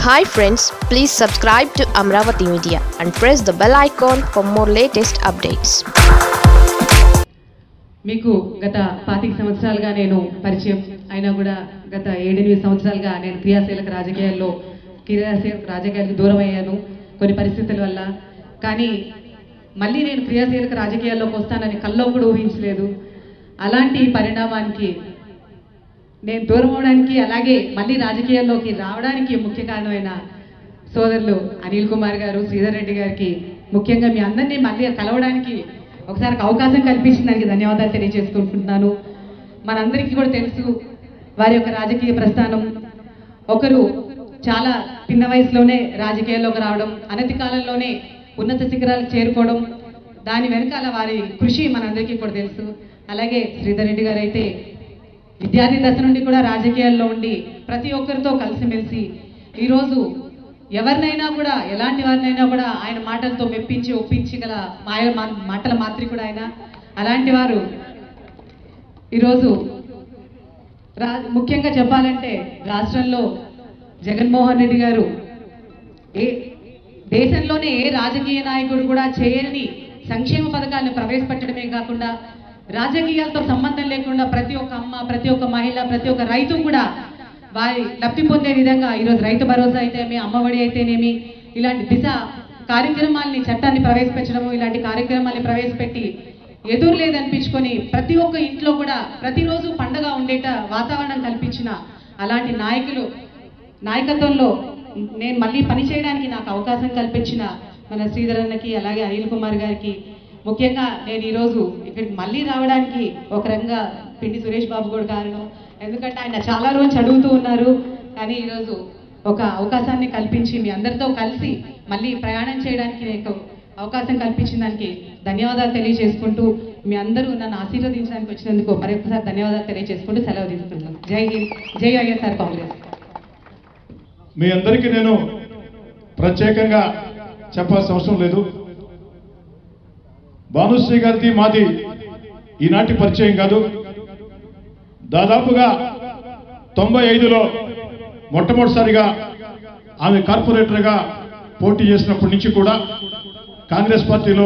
Hi friends please subscribe to Amaravati media and press the bell icon for more latest updates మీకు గత పాతిక సంవత్సరాలుగా నేను పరిచయం అయినా కూడా గత ఏడెనిమిది సంవత్సరాలుగా నేను క్రియాశీలక రాజకీయాల్లో క్రియాశీలక రాజకీయాలకు దూరం అయ్యాను కొన్ని పరిస్థితుల వల్ల కానీ మళ్ళీ నేను క్రియాశీలక రాజకీయాల్లోకి వస్తానని కల్లో కూడా ఊహించలేదు అలాంటి పరిణామానికి నేను దూరం అవడానికి అలాగే మళ్ళీ రాజకీయాల్లోకి రావడానికి ముఖ్య కారణమైన సోదరులు అనిల్ కుమార్ గారు శ్రీధర్ రెడ్డి గారికి ముఖ్యంగా మీ అందరినీ మళ్ళీ కలవడానికి ఒకసారి ఒక అవకాశం కల్పించిన దానికి ధన్యవాదాలు తెలియజేసుకుంటున్నాను మనందరికీ కూడా తెలుసు వారి యొక్క రాజకీయ ప్రస్థానం ఒకరు చాలా చిన్న వయసులోనే రాజకీయాల్లోకి రావడం అనతి కాలంలోనే ఉన్నత శిఖరాలకు చేరుకోవడం దాని వెనకాల వారి కృషి మనందరికీ కూడా తెలుసు అలాగే శ్రీధర్ రెడ్డి గారు అయితే విద్యార్థి దశ నుండి కూడా రాజకీయాల్లో ఉండి ప్రతి ఒక్కరితో కలిసిమెలిసి ఈరోజు ఎవరినైనా కూడా ఎలాంటి వారినైనా కూడా ఆయన మాటలతో మెప్పించి ఒప్పించి గల మాయ మా- మాటల మాత్రికుడు ఆయన అలాంటి వారు ఈరోజు రా ముఖ్యంగా చెప్పాలంటే రాష్ట్రంలో జగన్మోహన్ రెడ్డి గారు ఏ దేశంలోనే ఏ రాజకీయ నాయకుడు కూడా చేయని సంక్షేమ పథకాలను ప్రవేశపెట్టడమే కాకుండా రాజకీయాలతో సంబంధం లేకుండా ప్రతి ఒక్క అమ్మ ప్రతి ఒక్క మహిళ ప్రతి ఒక్క రైతు కూడా వారి లబ్ధి పొందే విధంగా ఈరోజు రైతు భరోసా అయితేనేమి అమ్మఒడి అయితేనేమి ఇలాంటి దిశ కార్యక్రమాల్ని చట్టాన్ని ప్రవేశపెట్టడము ఇలాంటి కార్యక్రమాల్ని ప్రవేశపెట్టి ఎదురు లేదనిపించుకొని ప్రతి ఒక్క ఇంట్లో కూడా ప్రతిరోజు పండగ ఉండేట వాతావరణం కల్పించిన అలాంటి నాయకులు నాయకత్వంలో నేను మళ్ళీ పని చేయడానికి నాకు అవకాశం కల్పించిన మన శ్రీధర్ అన్నకి అలాగే అనిల్ కుమార్ గారికి ముఖ్యంగా నేను ఈరోజు ఇక్కడికి మళ్ళీ రావడానికి ఒక రంగా పిండి సురేష్ బాబు కూడా కారణం ఎందుకంటే ఆయన చాలా రోజు చదువుతూ ఉన్నారు కానీ ఈరోజు ఒక అవకాశాన్ని కల్పించి మీ అందరితో కలిసి మళ్ళీ ప్రయాణం చేయడానికి నాకు అవకాశం కల్పించిన దానికి ధన్యవాదాలు తెలియజేసుకుంటూ మీ అందరూ నన్ను ఆశీర్వదించడానికి వచ్చినందుకు మరొకసారి ధన్యవాదాలు తెలియజేసుకుంటూ సెలవు తీసుకుంటున్నాను జై హింద్ జై వైఎస్ఆర్ కాంగ్రెస్ మీ అందరికీ నేను ప్రత్యేకంగా చెప్పాల్సిన అవసరం లేదు భానుశ్రీ గారిది మాది ఈనాటి పరిచయం కాదు దాదాపుగా తొంభై ఐదులో మొట్టమొదటిసారిగా ఆమె కార్పొరేటర్గా పోటీ చేసినప్పటి నుంచి కూడా కాంగ్రెస్ పార్టీలో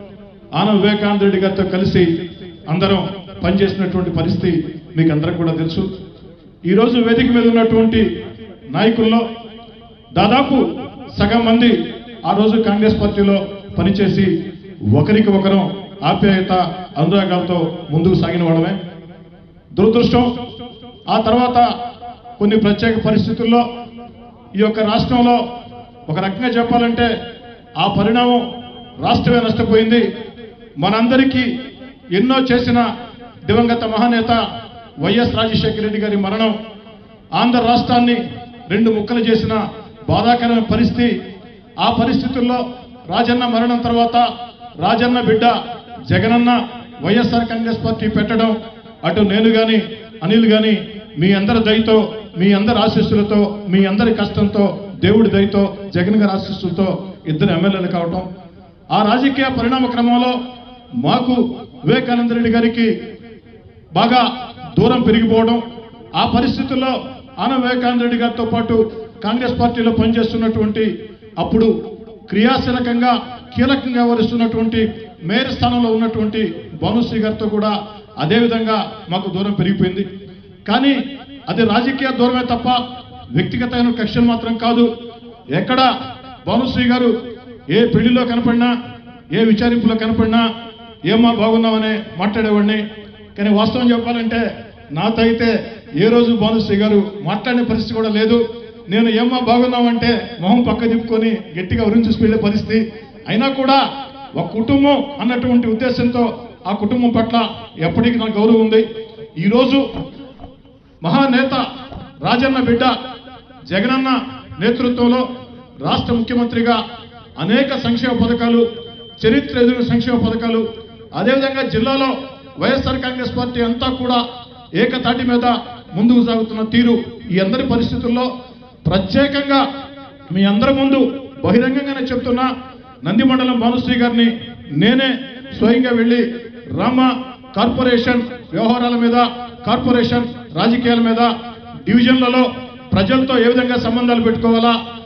ఆన వివేకానంద రెడ్డి గారితో కలిసి అందరం పనిచేసినటువంటి పరిస్థితి మీకు అందరికి కూడా తెలుసు ఈరోజు వేదిక మీద ఉన్నటువంటి నాయకుల్లో దాదాపు సగం మంది ఆ రోజు కాంగ్రెస్ పార్టీలో పనిచేసి ఒకరికి ఒకరం ఆప్యాయత అనురాగాలతో ముందుకు సాగిన వాళ్ళమే దురదృష్టం ఆ తర్వాత కొన్ని ప్రత్యేక పరిస్థితుల్లో ఈ యొక్క రాష్ట్రంలో ఒక రకంగా చెప్పాలంటే ఆ పరిణామం రాష్ట్రమే నష్టపోయింది మనందరికీ ఎన్నో చేసిన దివంగత మహానేత వైఎస్ రాజశేఖర రెడ్డి గారి మరణం ఆంధ్ర రాష్ట్రాన్ని రెండు ముక్కలు చేసిన బాధాకరమైన పరిస్థితి ఆ పరిస్థితుల్లో రాజన్న మరణం తర్వాత రాజన్న బిడ్డ జగనన్న వైఎస్ఆర్ కాంగ్రెస్ పార్టీ పెట్టడం అటు నేను గాని అనిల్ గాని మీ అందరి దయతో మీ అందరి ఆశీస్సులతో మీ అందరి కష్టంతో దేవుడి దయతో జగన్ గారి ఆశీస్సులతో ఇద్దరు ఎమ్మెల్యేలు కావటం ఆ రాజకీయ పరిణామ క్రమంలో మాకు వివేకానంద రెడ్డి గారికి బాగా దూరం పెరిగిపోవడం ఆ పరిస్థితుల్లో ఆన వివేకానంద రెడ్డి గారితో పాటు కాంగ్రెస్ పార్టీలో పనిచేస్తున్నటువంటి అప్పుడు క్రియాశీలకంగా కీలకంగా వ్యవహరిస్తున్నటువంటి మేయర్ స్థానంలో ఉన్నటువంటి భానుశ్రీ గారితో కూడా అదేవిధంగా మాకు దూరం పెరిగిపోయింది కానీ అది రాజకీయ దూరమే తప్ప వ్యక్తిగతమైన కక్షలు మాత్రం కాదు ఎక్కడ భానుశ్రీ గారు ఏ పెళ్లిలో కనపడినా ఏ విచారింపులో కనపడినా ఏమా బాగున్నామని మాట్లాడేవాడిని కానీ వాస్తవం చెప్పాలంటే నాతో అయితే ఏ రోజు భానుశ్రీ గారు మాట్లాడే పరిస్థితి కూడా లేదు నేను ఏమా బాగున్నామంటే మొహం పక్క తిప్పుకొని గట్టిగా ఉరించి చూసి వెళ్ళే పరిస్థితి అయినా కూడా ఒక కుటుంబం అన్నటువంటి ఉద్దేశంతో ఆ కుటుంబం పట్ల ఎప్పటికీ నాకు గౌరవం ఉంది ఈరోజు మహానేత రాజన్న బిడ్డ జగనన్న నేతృత్వంలో రాష్ట్ర ముఖ్యమంత్రిగా అనేక సంక్షేమ పథకాలు చరిత్ర ఎదురు సంక్షేమ పథకాలు అదేవిధంగా జిల్లాలో వైఎస్ఆర్ కాంగ్రెస్ పార్టీ అంతా కూడా ఏకతాటి మీద ముందుకు సాగుతున్న తీరు ఈ అందరి పరిస్థితుల్లో ప్రత్యేకంగా మీ అందరి ముందు బహిరంగంగానే చెప్తున్నా నంది మండలం భానుశ్రీ గారిని నేనే స్వయంగా వెళ్ళి రామ కార్పొరేషన్ వ్యవహారాల మీద కార్పొరేషన్ రాజకీయాల మీద డివిజన్లలో ప్రజలతో ఏ విధంగా సంబంధాలు పెట్టుకోవాలా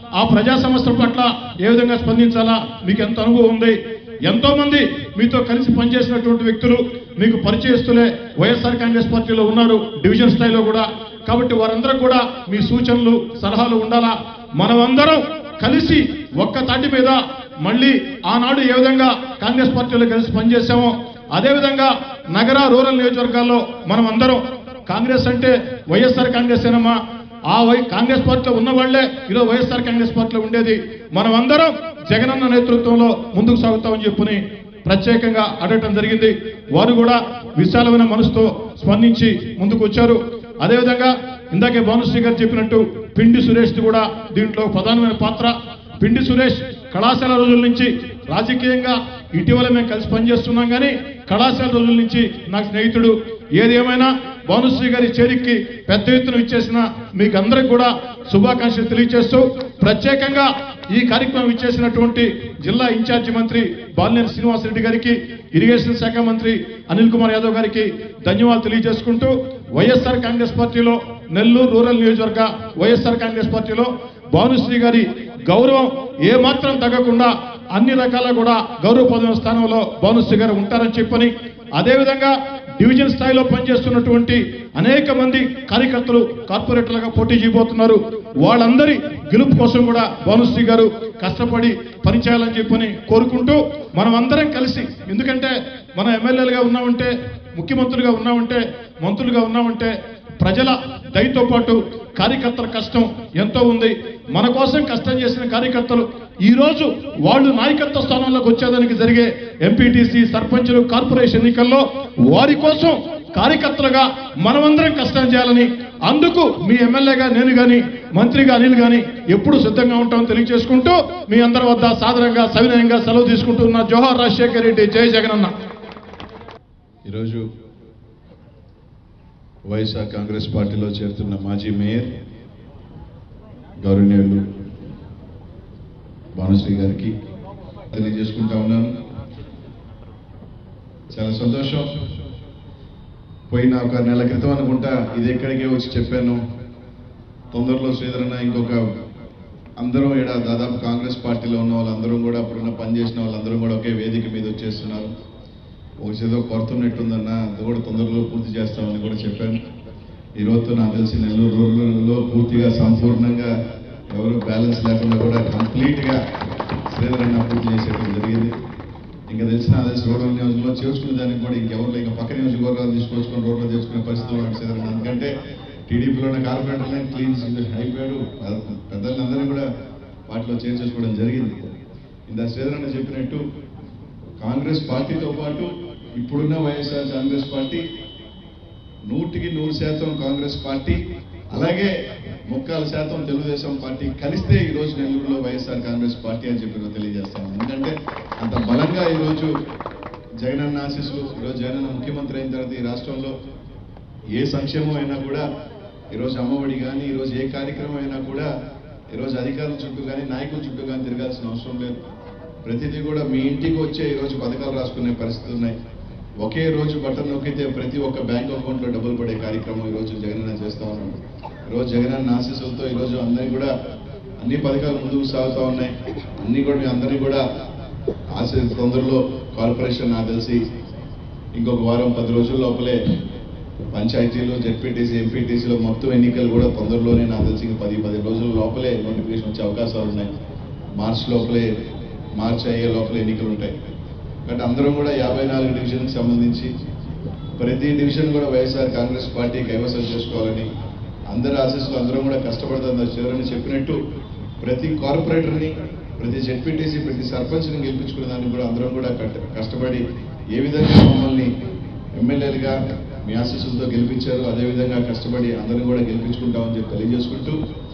ఆ ప్రజా సమస్యల పట్ల ఏ విధంగా స్పందించాలా మీకు ఎంత అనుభవం ఉంది ఎంతో మంది మీతో కలిసి పనిచేసినటువంటి వ్యక్తులు మీకు పరిచయస్తులే వైఎస్ఆర్ కాంగ్రెస్ పార్టీలో ఉన్నారు డివిజన్ స్థాయిలో కూడా కాబట్టి వారందరూ కూడా మీ సూచనలు సలహాలు ఉండాలా మనమందరం కలిసి ఒక్క తాటి మీద మళ్ళీ ఆనాడు ఏ విధంగా కాంగ్రెస్ పార్టీలో కలిసి పనిచేశామో అదేవిధంగా నగర రూరల్ నియోజకవర్గాల్లో మనం అందరం కాంగ్రెస్ అంటే వైఎస్ఆర్ కాంగ్రెస్ ఏనమ్మా ఆ వై కాంగ్రెస్ పార్టీలో ఉన్న వాళ్లే ఈరోజు వైఎస్ఆర్ కాంగ్రెస్ పార్టీలో ఉండేది మనం అందరం జగనన్న నేతృత్వంలో ముందుకు సాగుతామని చెప్పుని ప్రత్యేకంగా అడగటం జరిగింది వారు కూడా విశాలమైన మనసుతో స్పందించి ముందుకు వచ్చారు అదేవిధంగా ఇందాకే భానుశ్రీ గారు చెప్పినట్టు పిండి సురేష్ కూడా దీంట్లో ప్రధానమైన పాత్ర పిండి సురేష్ కళాశాల రోజుల నుంచి రాజకీయంగా ఇటీవల మేము కలిసి పనిచేస్తున్నాం కానీ కళాశాల రోజుల నుంచి నాకు స్నేహితుడు ఏది ఏమైనా భానుశ్రీ గారి చేరికకి పెద్ద ఎత్తున ఇచ్చేసిన మీకు అందరికి కూడా శుభాకాంక్షలు తెలియజేస్తూ ప్రత్యేకంగా ఈ కార్యక్రమం ఇచ్చేసినటువంటి జిల్లా ఇన్ఛార్జి మంత్రి బాలినేని శ్రీనివాసరెడ్డి గారికి ఇరిగేషన్ శాఖ మంత్రి అనిల్ కుమార్ యాదవ్ గారికి ధన్యవాదాలు తెలియజేసుకుంటూ వైఎస్ఆర్ కాంగ్రెస్ పార్టీలో నెల్లూరు రూరల్ నియోజకవర్గ వైఎస్ఆర్ కాంగ్రెస్ పార్టీలో భానుశ్రీ గారి గౌరవం ఏ మాత్రం తగ్గకుండా అన్ని రకాల కూడా గౌరవప్రదమైన స్థానంలో భానుశ్రీ గారు ఉంటారని చెప్పని అదేవిధంగా డివిజన్ స్థాయిలో పనిచేస్తున్నటువంటి అనేక మంది కార్యకర్తలు కార్పొరేటర్లుగా పోటీ చేయబోతున్నారు వాళ్ళందరి గెలుపు కోసం కూడా భానుశ్రీ గారు కష్టపడి పనిచేయాలని చెప్పని కోరుకుంటూ మనం అందరం కలిసి ఎందుకంటే మనం ఎమ్మెల్యేలుగా ఉన్నామంటే ముఖ్యమంత్రులుగా ఉన్నామంటే మంత్రులుగా ఉన్నామంటే ప్రజల దయతో పాటు కార్యకర్తల కష్టం ఎంతో ఉంది మన కోసం కష్టం చేసిన కార్యకర్తలు ఈ రోజు వాళ్ళు నాయకత్వ స్థానంలోకి వచ్చేదానికి జరిగే ఎంపీటీసీ సర్పంచులు కార్పొరేషన్ ఎన్నికల్లో వారి కోసం కార్యకర్తలుగా మనమందరం కష్టం చేయాలని అందుకు మీ ఎమ్మెల్యేగా నేను గాని మంత్రిగా అనిల్ గాని ఎప్పుడు సిద్ధంగా ఉంటామని తెలియజేసుకుంటూ మీ అందరి వద్ద సాధారణంగా సవినయంగా సెలవు తీసుకుంటున్న జోహార్ రాజశేఖర్ రెడ్డి జై జగనన్న ఈరోజు వైఎస్ఆర్ కాంగ్రెస్ పార్టీలో చేరుతున్న మాజీ మేయర్ గౌరవనీయులు భానుశ్రీ గారికి తెలియజేసుకుంటా ఉన్నాను చాలా సంతోషం పోయిన ఒక నెల క్రితం అనుకుంటా ఇది ఎక్కడికే వచ్చి చెప్పాను తొందరలో శ్రీధరన్న ఇంకొక అందరం ఇక్కడ దాదాపు కాంగ్రెస్ పార్టీలో ఉన్న వాళ్ళందరం కూడా అప్పుడున్న పనిచేసిన వాళ్ళందరం కూడా ఒకే వేదిక మీద వచ్చేస్తున్నారు ఒక చేదో కొరత ఉన్నట్టుందన్న అది కూడా తొందరలో పూర్తి చేస్తామని కూడా చెప్పాను ఈ రోజుతో నాకు తెలిసి నెల్లూరు రూరల్లో పూర్తిగా సంపూర్ణంగా ఎవరు బ్యాలెన్స్ లేకుండా కూడా కంప్లీట్గా శ్రీధరన్న పూర్తి చేసేయడం జరిగింది ఇంకా తెలిసిన నాకు తెలిసి రూరల్ నియోజకవర్గంలో చేర్చుకునే దానికి కూడా ఇంకెవరు ఇంకా పక్క నియోజకవర్గాలు తీసుకొచ్చుకొని రోడ్లో తెచ్చుకునే పరిస్థితులు ఉన్నాడు శ్రీధరన్న ఎందుకంటే టీడీపీలో ఉన్న కార్పొరేటర్లను క్లీన్ అయిపోయాడు పెద్దలందరినీ కూడా వాటిలో చేర్చేసుకోవడం జరిగింది ఇందా శ్రీధరన్న చెప్పినట్టు కాంగ్రెస్ పార్టీతో పాటు ఇప్పుడున్న వైఎస్ఆర్ కాంగ్రెస్ పార్టీ నూటికి నూరు శాతం కాంగ్రెస్ పార్టీ అలాగే ముక్కాలు శాతం తెలుగుదేశం పార్టీ కలిస్తే ఈ రోజు నెల్లూరులో వైఎస్ఆర్ కాంగ్రెస్ పార్టీ అని చెప్పి నేను తెలియజేస్తాను ఎందుకంటే అంత బలంగా ఈరోజు జగనన్న ఆశీస్సులు ఈరోజు జగనన్న ముఖ్యమంత్రి అయిన తర్వాత ఈ రాష్ట్రంలో ఏ సంక్షేమం అయినా కూడా ఈరోజు అమ్మఒడి కానీ ఈరోజు ఏ కార్యక్రమం అయినా కూడా ఈరోజు అధికారుల చుట్టూ కానీ నాయకుల చుట్టూ కానీ తిరగాల్సిన అవసరం లేదు ప్రతిదీ కూడా మీ ఇంటికి వచ్చే ఈరోజు పథకాలు రాసుకునే పరిస్థితులు ఉన్నాయి ఒకే రోజు బటన్ నొక్కితే ప్రతి ఒక్క బ్యాంక్ అకౌంట్లో డబ్బులు పడే కార్యక్రమం ఈరోజు జగనన్న చేస్తా ఉన్నాడు ఈరోజు జగనన్న ఆశీస్సులతో ఈరోజు అందరినీ కూడా అన్ని పథకాలు ముందుకు సాగుతూ ఉన్నాయి అన్ని కూడా మీ అందరినీ కూడా ఆశ తొందరలో కార్పొరేషన్ నాకు తెలిసి ఇంకొక వారం పది రోజుల లోపలే పంచాయతీలు జెడ్పీటీసీ ఎంపీటీసీలో మొత్తం ఎన్నికలు కూడా తొందరలోనే నాకు తెలిసి ఇంక పది పది రోజుల లోపలే నోటిఫికేషన్ వచ్చే అవకాశాలు ఉన్నాయి మార్చ్ లోపలే మార్చ్ అయ్యే లోపల ఎన్నికలు ఉంటాయి కాబట్టి అందరం కూడా యాభై నాలుగు డివిజన్కి సంబంధించి ప్రతి డివిజన్ కూడా వైఎస్ఆర్ కాంగ్రెస్ పార్టీ కైవసం చేసుకోవాలని అందరి ఆశీస్సులు అందరం కూడా కష్టపడుతుంది చివరని చెప్పినట్టు ప్రతి కార్పొరేటర్ని ప్రతి జెడ్పీటీసీ ప్రతి సర్పంచ్ని గెలిపించుకునే దానికి కూడా అందరం కూడా కట్ట- కష్టపడి ఏ విధంగా మమ్మల్ని ఎమ్మెల్యేలుగా మీ ఆశీస్సులతో గెలిపించారు అదేవిధంగా కష్టపడి అందరిని కూడా గెలిపించుకుంటామని చెప్పి తెలియజేసుకుంటూ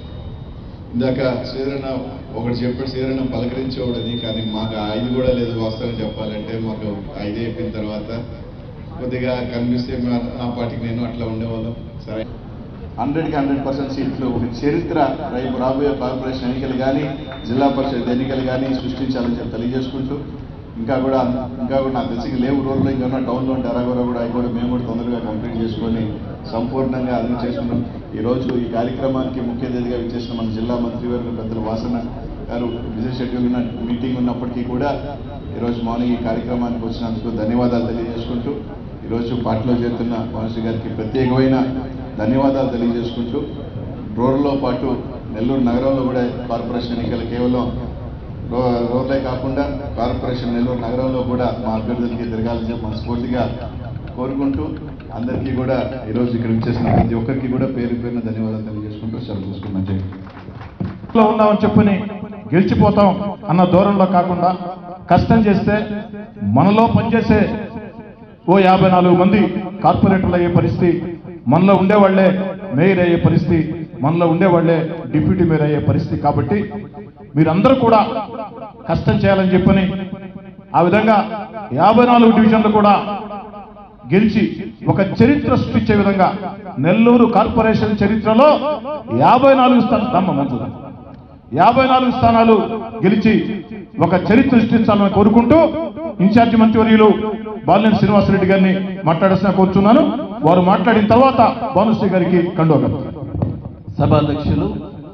ఇందాక శ్రీధరణ ఒకటి చెప్పాడు శ్రీధరణ పలకరించేవాడని కానీ మాకు ఆ ఐదు కూడా లేదు వాస్తవం చెప్పాలంటే మాకు ఐదు అయిపోయిన తర్వాత కొద్దిగా కనిపిస్తే మా నా పార్టీకి నేను అట్లా ఉండేవాళ్ళం సరే హండ్రెడ్కి హండ్రెడ్ పర్సెంట్ సీట్లు ఒక చరిత్ర రేపు రాబోయే కార్పొరేషన్ ఎన్నికలు కానీ జిల్లా పరిషత్ ఎన్నికలు కానీ సృష్టించాలని చెప్పి తెలియజేసుకుంటూ ఇంకా కూడా ఇంకా కూడా నాకు తెలిసి లేవు రోజుల్లో ఇంకా ఉన్న టౌన్లో ఉంటే అరగొర కూడా అవి కూడా మేము కూడా తొందరగా కంప్లీట్ చేసుకొని సంపూర్ణంగా అన్ని చేసుకున్నాం ఈరోజు ఈ కార్యక్రమానికి ముఖ్య అతిథిగా విచ్చేసిన మన జిల్లా మంత్రివర్గ పెద్దలు వాసన గారు బిజీ షెడ్యూల్ ఉన్న మీటింగ్ ఉన్నప్పటికీ కూడా ఈరోజు మార్నింగ్ ఈ కార్యక్రమానికి వచ్చినందుకు ధన్యవాదాలు తెలియజేసుకుంటూ ఈరోజు పార్టీలో చేరుతున్న మనిషి గారికి ప్రత్యేకమైన ధన్యవాదాలు తెలియజేసుకుంటూ రోడ్లో పాటు నెల్లూరు నగరంలో కూడా కార్పొరేషన్ ఎన్నికలు కేవలం రో- రోడ్లే కాకుండా కార్పొరేషన్ నెల్లూరు నగరంలో కూడా మా అభ్యర్థులకి తిరగాలని చెప్పి మనస్ఫూర్తిగా కోరుకుంటూ అందరికీ కూడా ఈరోజు ఇక్కడ వచ్చేసిన ప్రతి ఒక్కరికి కూడా పేరు పేరున ధన్యవాదాలు తెలియజేసుకుంటూ సెలవు తీసుకున్నాను జై హింద్. లో ఉన్నామని చెప్పుని గెలిచిపోతాం అన్న దూరంలో కాకుండా కష్టం చేస్తే మనలో పనిచేసే ఓ యాభై నాలుగు మంది కార్పొరేటర్లు అయ్యే పరిస్థితి మనలో ఉండేవాళ్లే మేయర్ అయ్యే పరిస్థితి మనలో ఉండేవాళ్లే డిప్యూటీ మేయర్ అయ్యే పరిస్థితి కాబట్టి మీరందరూ కూడా కష్టం చేయాలని చెప్పని ఆ విధంగా యాభై నాలుగు డివిజన్లు కూడా గెలిచి ఒక చరిత్ర సృష్టించే విధంగా నెల్లూరు కార్పొరేషన్ చరిత్రలో యాభై నాలుగు స్థానం మంచిది యాభై నాలుగు స్థానాలు గెలిచి ఒక చరిత్ర సృష్టించాలని కోరుకుంటూ ఇన్ఛార్జి మంత్రివర్యులు బాలినేని శ్రీనివాసరెడ్డి గారిని మాట్లాడాల్సిన కోరుచున్నాను వారు మాట్లాడిన తర్వాత భానుశ్రీ గారికి కండోగం సభాధ్యక్షులు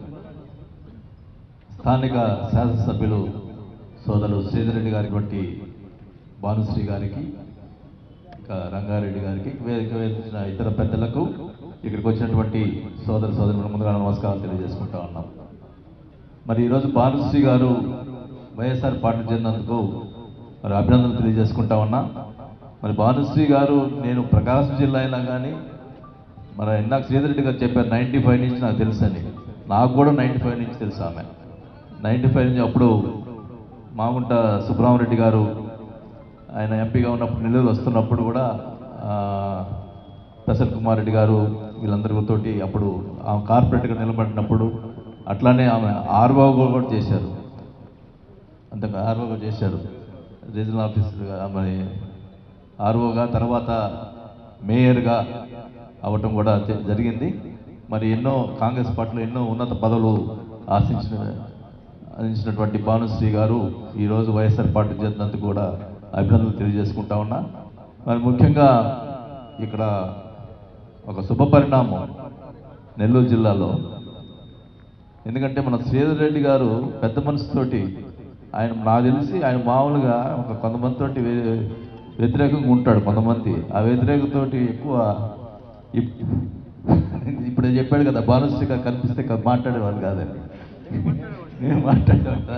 స్థానిక శాసనసభ్యులు సోదరులు శ్రీధరెడ్డి గారికి వంటి భానుశ్రీ గారికి ఇంకా రంగారెడ్డి గారికి వేదిక వేసిన ఇతర పెద్దలకు ఇక్కడికి వచ్చినటువంటి సోదర సోదరులు ముందుగా నమస్కారాలు తెలియజేసుకుంటా ఉన్నాం మరి ఈరోజు భానుశ్రీ గారు వైఎస్ఆర్ పార్టీ చెందినందుకు మరి అభినందనలు తెలియజేసుకుంటా ఉన్నా మరి భానుశ్రీ గారు నేను ప్రకాశం జిల్లా అయినా కానీ మరి ఇందాక శ్రీధరెడ్డి గారు చెప్పారు నైంటీ ఫైవ్ నుంచి నాకు తెలుసని నాకు కూడా నైంటీ ఫైవ్ నుంచి తెలుసు ఆమె నైంటీ ఫైవ్ నుంచి అప్పుడు మాగుంట సుబ్రహ్మరెడ్డి గారు ఆయన ఎంపీగా ఉన్నప్పుడు నెల్లూరు వస్తున్నప్పుడు కూడా ఆ, ప్రసన్న కుమార్ రెడ్డి గారు వీళ్ళందరితోటి అప్పుడు ఆమె కార్పొరేట్గా నిలబడినప్పుడు అట్లానే ఆమె ఆర్వో కూడా చేశారు అంతగా ఆర్వోగా చేశారు రీజనల్ ఆఫీసర్గా మరి ఆర్వోగా తర్వాత మేయర్గా అవ్వటం కూడా జ- జరిగింది మరి ఎన్నో కాంగ్రెస్ పార్టీలో ఎన్నో ఉన్నత పదవులు ఆశించిన అందించినటువంటి భానుశ్రీ గారు ఈరోజు వైఎస్ఆర్ పార్టీ చేసినందుకు కూడా అభినందనలు తెలియజేసుకుంటా ఉన్నా మరి ముఖ్యంగా ఇక్కడ ఒక శుభ పరిణామం నెల్లూరు జిల్లాలో ఎందుకంటే మన శ్రీధర్ రెడ్డి గారు పెద్ద మనసుతోటి ఆయన నాకు తెలిసి ఆయన మామూలుగా ఒక కొంతమందితోటి వే- వ్యతిరేకంగా ఉంటాడు కొంతమంది ఆ వ్యతిరేకతోటి ఎక్కువ ఇప్- ఇప్పుడు చెప్పాడు కదా భానుశ్రీ గారు కనిపిస్తే క- మాట్లాడేవాడు కాదని నేను మాట్లాడేవాడా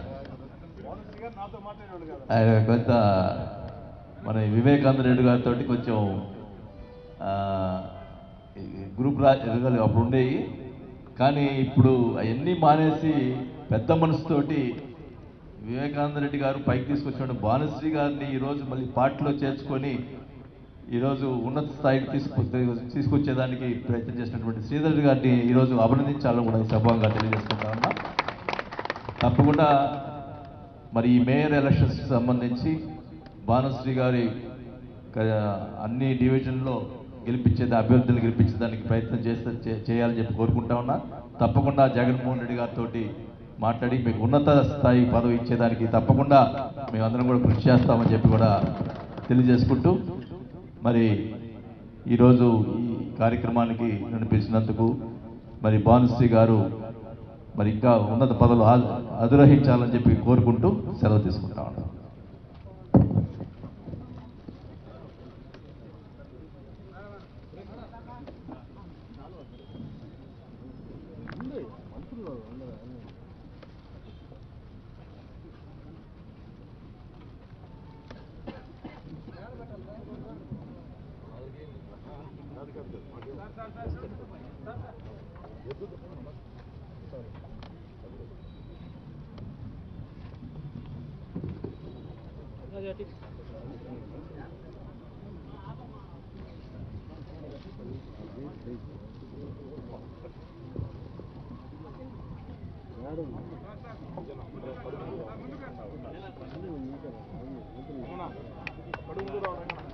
ఆయన కొంత మన వివేకానంద రెడ్డి గారితో కొంచెం ఆ, ఈ గ్రూప్ రాజకీయాలు అప్పుడు ఉండేవి కానీ ఇప్పుడు అవన్నీ మానేసి పెద్ద మనసుతోటి వివేకానంద రెడ్డి గారు పైకి తీసుకొచ్చిన భానుశ్రీ గారిని ఈరోజు మళ్ళీ పార్టీలో చేర్చుకొని ఈరోజు ఉన్నత స్థాయికి తీసుకు తీసుకొచ్చేదానికి ప్రయత్నం చేసినటువంటి శ్రీధర్ రెడ్డి గారిని ఈరోజు అభినందించాలని కూడా ఈ సభంగా తెలియజేసుకుంటా ఉన్నా తప్పకుండా మరి ఈ మేయర్ ఎలక్షన్స్ సంబంధించి భానుశ్రీ గారి క- అన్ని డివిజన్లో గెలిపించేది అభ్యర్థులు గెలిపించేదానికి ప్రయత్నం చేస్తే చే- చేయాలని చెప్పి కోరుకుంటా ఉన్నా తప్పకుండా జగన్మోహన్ రెడ్డి గారితో మాట్లాడి మీకు ఉన్నత స్థాయి పదవి ఇచ్చేదానికి తప్పకుండా మేమందరం కూడా కృషి చేస్తామని చెప్పి కూడా తెలియజేసుకుంటూ మరి ఈరోజు ఈ కార్యక్రమానికి నన్ను పిలిచినందుకు మరి భానుశ్రీ గారు మరి ఇంకా ఉన్నత పదవులు ఆ- అధిరోహించాలని చెప్పి కోరుకుంటూ సెలవు తీసుకుంటా ఉన్నాను పడుకుంటూ రావడం